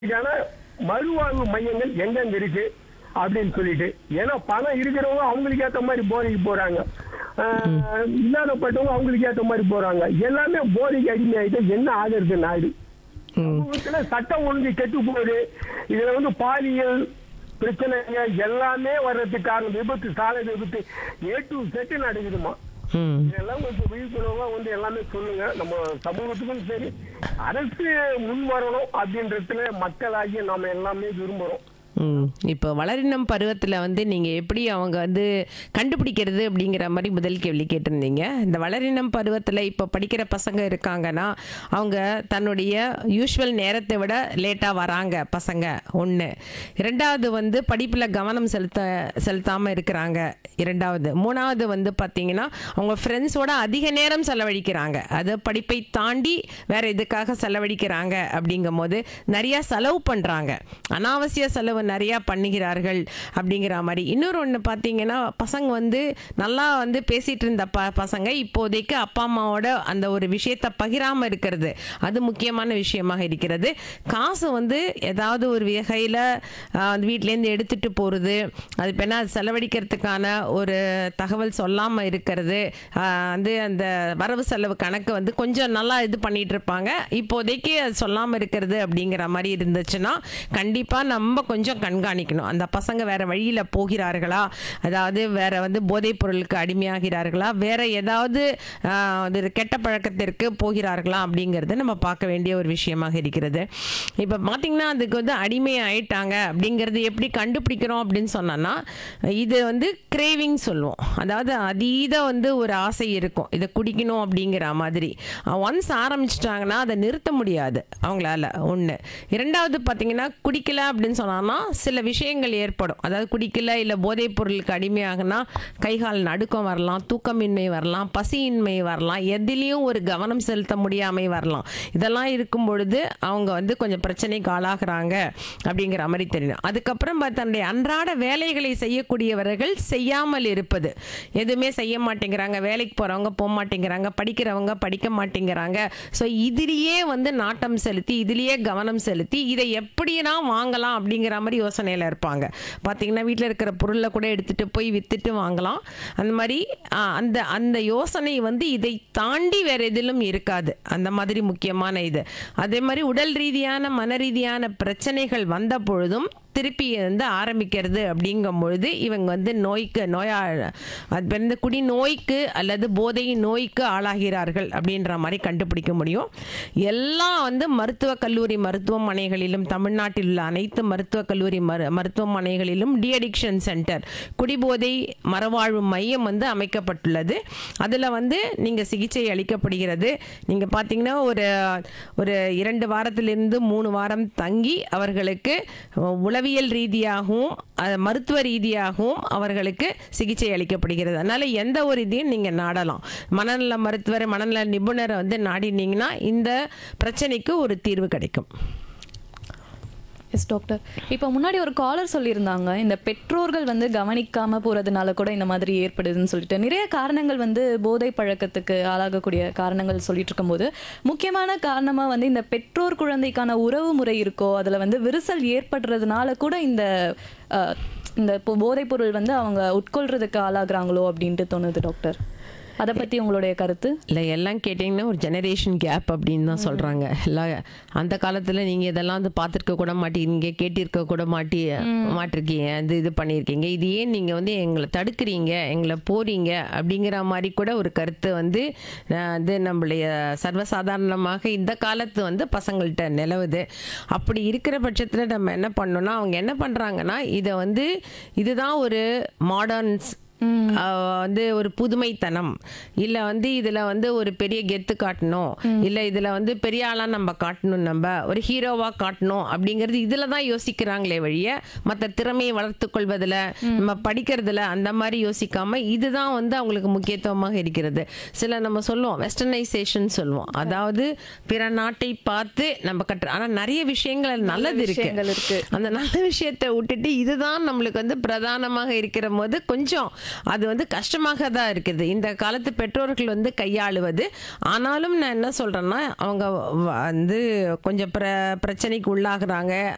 இதுக்கான மறுவாழ்வு மையங்கள் எங்கெங்க இருக்கு அப்படின்னு சொல்லிட்டு ஏன்னா பணம் இருக்கிறவங்க அவங்களுக்கு ஏத்த மாதிரி போதைக்கு போறாங்க ஆஹ் இல்லாதப்பட்டவங்க அவங்களுக்கு ஏத்த மாதிரி போறாங்க எல்லாமே போதைக்கு அடிமையாயிட்டு என்ன ஆகுறது நாடு சமூகத்துல சட்டம் ஒழுங்கு கெட்டு போகுது இதுல வந்து பாலியல் பிரச்சனைங்க எல்லாமே வர்றதுக்கு காரணம் விபத்து சாலை விபத்து ஏ டு செட்டு நடக்குதுமா ம் இதெல்லாம் கொஞ்சம் விழிப்புணர்வா வந்து எல்லாமே சொல்லுங்க நம்ம சமூகத்துக்கும் சரி அரசு முன் வரணும் அப்படின்றதுல மக்களாகிய நாம எல்லாமே விரும்புறோம் ம் இப்போ வளரினம் பருவத்தில் வந்து நீங்கள் எப்படி அவங்க வந்து கண்டுபிடிக்கிறது அப்படிங்கிற மாதிரி முதல் கேள்வி கேட்டிருந்தீங்க இந்த வளரினம் பருவத்தில் இப்போ படிக்கிற பசங்க இருக்காங்கன்னா அவங்க தன்னுடைய யூஷுவல் நேரத்தை விட லேட்டாக வராங்க பசங்க ஒன்று இரண்டாவது வந்து படிப்பில் கவனம் செலுத்த செலுத்தாமல் இருக்கிறாங்க இரண்டாவது மூணாவது வந்து பார்த்தீங்கன்னா அவங்க ஃப்ரெண்ட்ஸோட அதிக நேரம் செலவழிக்கிறாங்க அது படிப்பை தாண்டி வேற இதுக்காக செலவழிக்கிறாங்க அப்படிங்கும் போது நிறைய செலவு பண்ணுறாங்க அனாவசிய செலவு நிறையா பண்ணுகிறார்கள் அப்படிங்கிற மாதிரி இன்னொரு ஒன்று பார்த்தீங்கன்னா பசங்க வந்து நல்லா வந்து பேசிட்டு இருந்த ப பசங்க இப்போதைக்கு அப்பா அம்மாவோட அந்த ஒரு விஷயத்தை பகிராமல் இருக்கிறது அது முக்கியமான விஷயமாக இருக்கிறது காசு வந்து ஏதாவது ஒரு வகையில் வீட்டிலேருந்து எடுத்துட்டு போகிறது அது பேனா அது செலவழிக்கிறதுக்கான ஒரு தகவல் சொல்லாமல் இருக்கிறது ஆஹ் வந்து அந்த வரவு செலவு கணக்கு வந்து கொஞ்சம் நல்லா இது பண்ணிட்டு இருப்பாங்க இப்போதைக்கு அது சொல்லாமல் இருக்கிறது அப்படிங்கிற மாதிரி இருந்துச்சுன்னா கண்டிப்பாக நம்ம கொஞ்சம் கண்காணிக்கணும் அந்த பசங்க வேற வழியில் போகிறார்களா அதாவது வேற வந்து போதைப் பொருளுக்கு அடிமையாகிறார்களா வேற ஏதாவது ஆஹ், அது கெட்ட பழக்கத்திற்கு போகிறார்களா அப்படிங்கிறது நம்ம பார்க்க வேண்டிய ஒரு விஷயமாக இருக்கிறது இப்போ பார்த்தீங்கன்னா அதுக்கு வந்து அடிமை ஆயிட்டாங்க அப்படிங்கிறது எப்படி கண்டுபிடிக்கிறோம் அப்படின்னு சொன்னோன்னா இது வந்து கிரேவிங் சொல்லுவோம் அதாவது அதீத வந்து ஒரு ஆசை இருக்கும் இதை குடிக்கணும் அப்படிங்கிற மாதிரி ஒன்ஸ் ஆரம்பிச்சிட்டாங்கன்னா அதை நிறுத்த முடியாது அவங்களால ஒன்று இரண்டாவது பார்த்தீங்கன்னா குடிக்கல அப்படின்னு சொன்னான்னா சில விஷயங்கள் ஏற்படும் அதாவது குடிக்கல இல்லை போதைப் பொருளுக்கு அடிமையாகனா கைகால் நடுக்கம் வரலாம் தூக்கமின்மை வரலாம் பசியின்மை வரலாம் எதிலையும் ஒரு கவனம் செலுத்த முடியாமை வரலாம் இதெல்லாம் இருக்கும் பொழுது அவங்க வந்து கொஞ்சம் பிரச்சனைக்கு ஆளாகிறாங்க அப்படிங்கிற மாதிரி தெரியும் அதுக்கப்புறம் பார்த்தா தன்னுடைய அன்றாட வேலைகளை செய்யக்கூடியவர்கள் செய்யாமல் இருப்பது எதுவுமே செய்ய மாட்டேங்கிறாங்க வேலைக்கு போகிறவங்க போக மாட்டேங்கிறாங்க படிக்கிறவங்க படிக்க மாட்டேங்கிறாங்க ஸோ இதுலேயே வந்து நாட்டம் செலுத்தி இதுலேயே கவனம் செலுத்தி இதை எப்படினா வாங்கலாம் அப்படிங்கிற மாதிரி யோசனையில் இருப்பாங்க பார்த்தீங்கன்னா வீட்டில் இருக்கிற பொருளை கூட எடுத்துகிட்டு போய் விற்றுட்டு வாங்கலாம் அந்த மாதிரி ஆ, அந்த அந்த யோசனை வந்து இதை தாண்டி வேற எதிலும் இருக்காது அந்த மாதிரி முக்கியமான இது அதே மாதிரி உடல் ரீதியான மன ரீதியான பிரச்சனைகள் வந்த பொழுதும் திருப்பி வந்து ஆரம்பிக்கிறது அப்படிங்கும் பொழுது இவங்க வந்து நோய்க்கு நோயா அது பேர் இந்த குடி நோய்க்கு அல்லது போதை நோய்க்கு ஆளாகிறார்கள் அப்படின்ற மாதிரி கண்டுபிடிக்க முடியும் எல்லாம் வந்து மருத்துவக் கல்லூரி மருத்துவமனைகளிலும் தமிழ்நாட்டில் உள்ள அனைத்து மருத்துவக் கல்லூரி மரு மருத்துவமனைகளிலும் டிஅடிக்ஷன் சென்டர் குடிபோதை மறுவாழ்வு மையம் வந்து அமைக்கப்பட்டுள்ளது அதில் வந்து நீங்கள் சிகிச்சை அளிக்கப்படுகிறது நீங்கள் பார்த்தீங்கன்னா ஒரு ஒரு இரண்டு வாரத்திலிருந்து மூணு வாரம் தங்கி அவர்களுக்கு உளவியல் ரீதியாகவும் அஹ், மருத்துவ ரீதியாகவும் அவர்களுக்கு சிகிச்சை அளிக்கப்படுகிறது அதனால் எந்த ஒரு இதையும் நீங்கள் நாடலாம் மனநல மருத்துவர் மனநல நிபுணரை வந்து நாடினீங்கன்னா இந்த பிரச்சனைக்கு ஒரு தீர்வு கிடைக்கும் எஸ் டாக்டர் இப்போ முன்னாடி ஒரு காலர் சொல்லியிருந்தாங்க இந்த பெற்றோர்கள் வந்து கவனிக்காம போறதுனால கூட இந்த மாதிரி ஏற்படுதுன்னு சொல்லிட்டு நிறைய காரணங்கள் வந்து போதை பழக்கத்துக்கு ஆளாகக்கூடிய காரணங்கள் சொல்லிட்டு இருக்கும்போது முக்கியமான காரணமா வந்து இந்த பெற்றோர் குழந்தைக்கான உறவு முறை இருக்கோ அதுல வந்து விரிசல் ஏற்படுறதுனால கூட இந்த அஹ், இந்த இப்போ போதைப் பொருள் வந்து அவங்க உட்கொள்றதுக்கு ஆளாகிறாங்களோ அப்படின்ட்டு தோணுது டாக்டர் அதை பத்தி உங்களுடைய கருத்து இல்லை எல்லாம் கேட்டிங்கன்னா ஒரு ஜெனரேஷன் கேப் அப்படின்னு தான் சொல்கிறாங்க எல்லாம் அந்த காலத்தில் நீங்கள் இதெல்லாம் வந்து பார்த்துருக்க கூட மாட்டீங்க கேட்டிருக்க கூட மாட்டி மாட்டிருக்கீங்க இது இது பண்ணியிருக்கீங்க இது ஏன் நீங்கள் வந்து எங்களை தடுக்கிறீங்க எங்களை போறீங்க அப்படிங்கிற மாதிரி கூட ஒரு கருத்து வந்து அஹ், இது நம்மளுடைய சர்வசாதாரணமாக இந்த காலத்து வந்து பசங்கள்கிட்ட நிலவுது அப்படி இருக்கிற பட்சத்தில் நம்ம என்ன பண்ணோம்னா அவங்க என்ன பண்ணுறாங்கன்னா இதை வந்து இதுதான் ஒரு மாடர்ன்ஸ் ஆஹ் வந்து ஒரு புதுமைத்தனம் இல்ல வந்து இதுல வந்து ஒரு பெரிய கெத்து காட்டணும் இல்ல இதுல வந்து பெரிய ஆளா நம்ம காட்டணும் நம்ம ஒரு ஹீரோவா காட்டணும் அப்படிங்கிறது இதுல தான் யோசிக்கிறாங்களே வழிய மற்ற திறமையை வளர்த்துக் கொள்வதில் நம்ம படிக்கிறதுல அந்த மாதிரி யோசிக்காம இதுதான் வந்து அவங்களுக்கு முக்கியத்துவமாக இருக்கிறது சில நம்ம சொல்லுவோம் வெஸ்டர்னைசேஷன் சொல்லுவோம் அதாவது பிற நாட்டை பார்த்து நம்ம கற்று ஆனா நிறைய விஷயங்கள் நல்லது விஷயங்கள் இருக்கு இருக்கு. அந்த நல்ல விஷயத்தை விட்டுட்டு இதுதான் நம்மளுக்கு வந்து பிரதானமாக இருக்கிற போது கொஞ்சம் அது வந்து கஷ்டமாக தான் இருக்குது இந்த காலத்து பெற்றோர்கள் வந்து கையாளுவது ஆனாலும் நான் என்ன சொல்றேன்னா அவங்க வ- வந்து கொஞ்சம் பிர பிரச்சனைக்கு உள்ளாகுறாங்க